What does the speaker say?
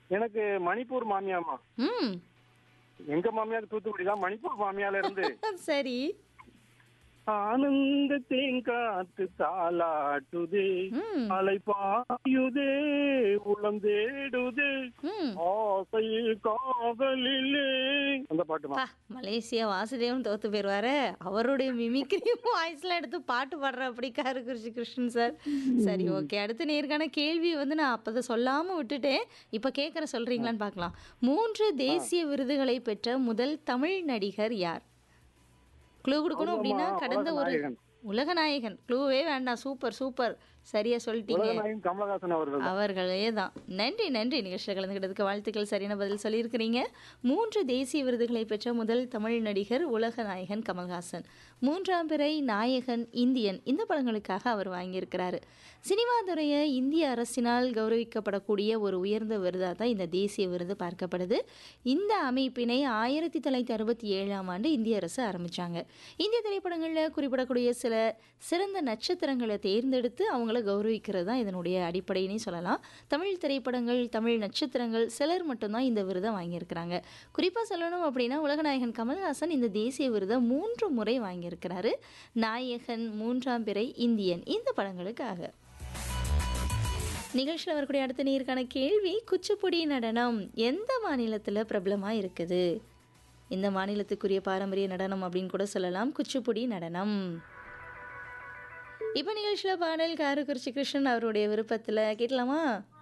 எனக்கு மணிப்பூர் மாமியாமா ம் எங்க மாமியார் தூத்துக்குடி தான் மணிப்பூர் மாமியால இருந்து சரி ஆனந்த தேங்காத்து தாலாட்டுதே ம் அலை பாயுதே உளம் தேடுதே ம் ஆசையில் காதலிலே அந்த பாட்டுமா பா மலேசியா வாசுதேவன் தோத்து போயிருவாரு அவருடைய மிமிக்ரி வாய்ஸ்ல எடுத்து பாட்டு பாடுற அப்படி காரு கிருஷ்ண கிருஷ்ணன் சார் சரி ஓகே அடுத்த நேர்கான கேள்வி வந்து நான் அப்பதை சொல்லாம விட்டுட்டேன் இப்ப கேட்குற சொல்றீங்களான்னு பார்க்கலாம் மூன்று தேசிய விருதுகளை பெற்ற முதல் தமிழ் நடிகர் யார் க்ளூ கொடுக்கணும் அப்படின்னா ஆமாம்மா, கடந்த ஒரு உலகநாயகன். உலகநாயகன் க்ளூவே வேண்டாம் சூப்பர் சூப்பர் சரியா சொல்லிட்டீங்க உலகநாயகன் கமலஹாசன் அவர்கள் தான். அவர்களே தான் நன்றி நன்றி நிகழ்ச்சியில் கலந்துக்கிட்டதுக்கு வாழ்த்துக்கள் சரியான பதில் சொல்லியிருக்கிறீங்க மூன்று தேசிய விருதுகளை பெற்ற முதல் தமிழ் நடிகர் உலக நாயகன் கமல்ஹாசன் மூன்றாம் பிறை நாயகன் இந்தியன் இந்த படங்களுக்காக அவர் வாங்கியிருக்கிறாரு சினிமா துறையை இந்திய அரசினால் கௌரவிக்கப்படக்கூடிய ஒரு உயர்ந்த விருதாக தான் இந்த தேசிய விருது பார்க்கப்படுது இந்த அமைப்பினை ஆயிரத்தி தொள்ளாயிரத்தி அறுபத்தி ஏழாம் ஆண்டு இந்திய அரசு ஆரம்பிச்சாங்க இந்திய திரைப்படங்களில் குறிப்பிடக்கூடிய சில சிறந்த நட்சத்திரங்களை தேர்ந்தெடுத்து அவங்கள கௌரவிக்கிறது தான் இதனுடைய அடிப்படையினே சொல்லலாம் தமிழ் திரைப்படங்கள் தமிழ் நட்சத்திரங்கள் சிலர் மட்டும்தான் இந்த விருதை வாங்கியிருக்கிறாங்க குறிப்பாக சொல்லணும் அப்படின்னா உலகநாயகன் கமல்ஹாசன் இந்த தேசிய விருதை மூன்று முறை வாங்கியிருக்கிறாரு நாயகன் மூன்றாம் பிறை இந்தியன் இந்த படங்களுக்காக நிகழ்ச்சியில் வரக்கூடிய அடுத்த நீருக்கான கேள்வி குச்சிப்புடி நடனம் எந்த மாநிலத்தில் பிரபலமாக இருக்குது இந்த மாநிலத்துக்குரிய பாரம்பரிய நடனம் அப்படின்னு கூட சொல்லலாம் குச்சிப்புடி நடனம் இப்போ நிகழ்ச்சியில் பாடல் காரக்குறிச்சி கிருஷ்ணன் அவருடைய விருப்பத்தில் கேட்கலாமா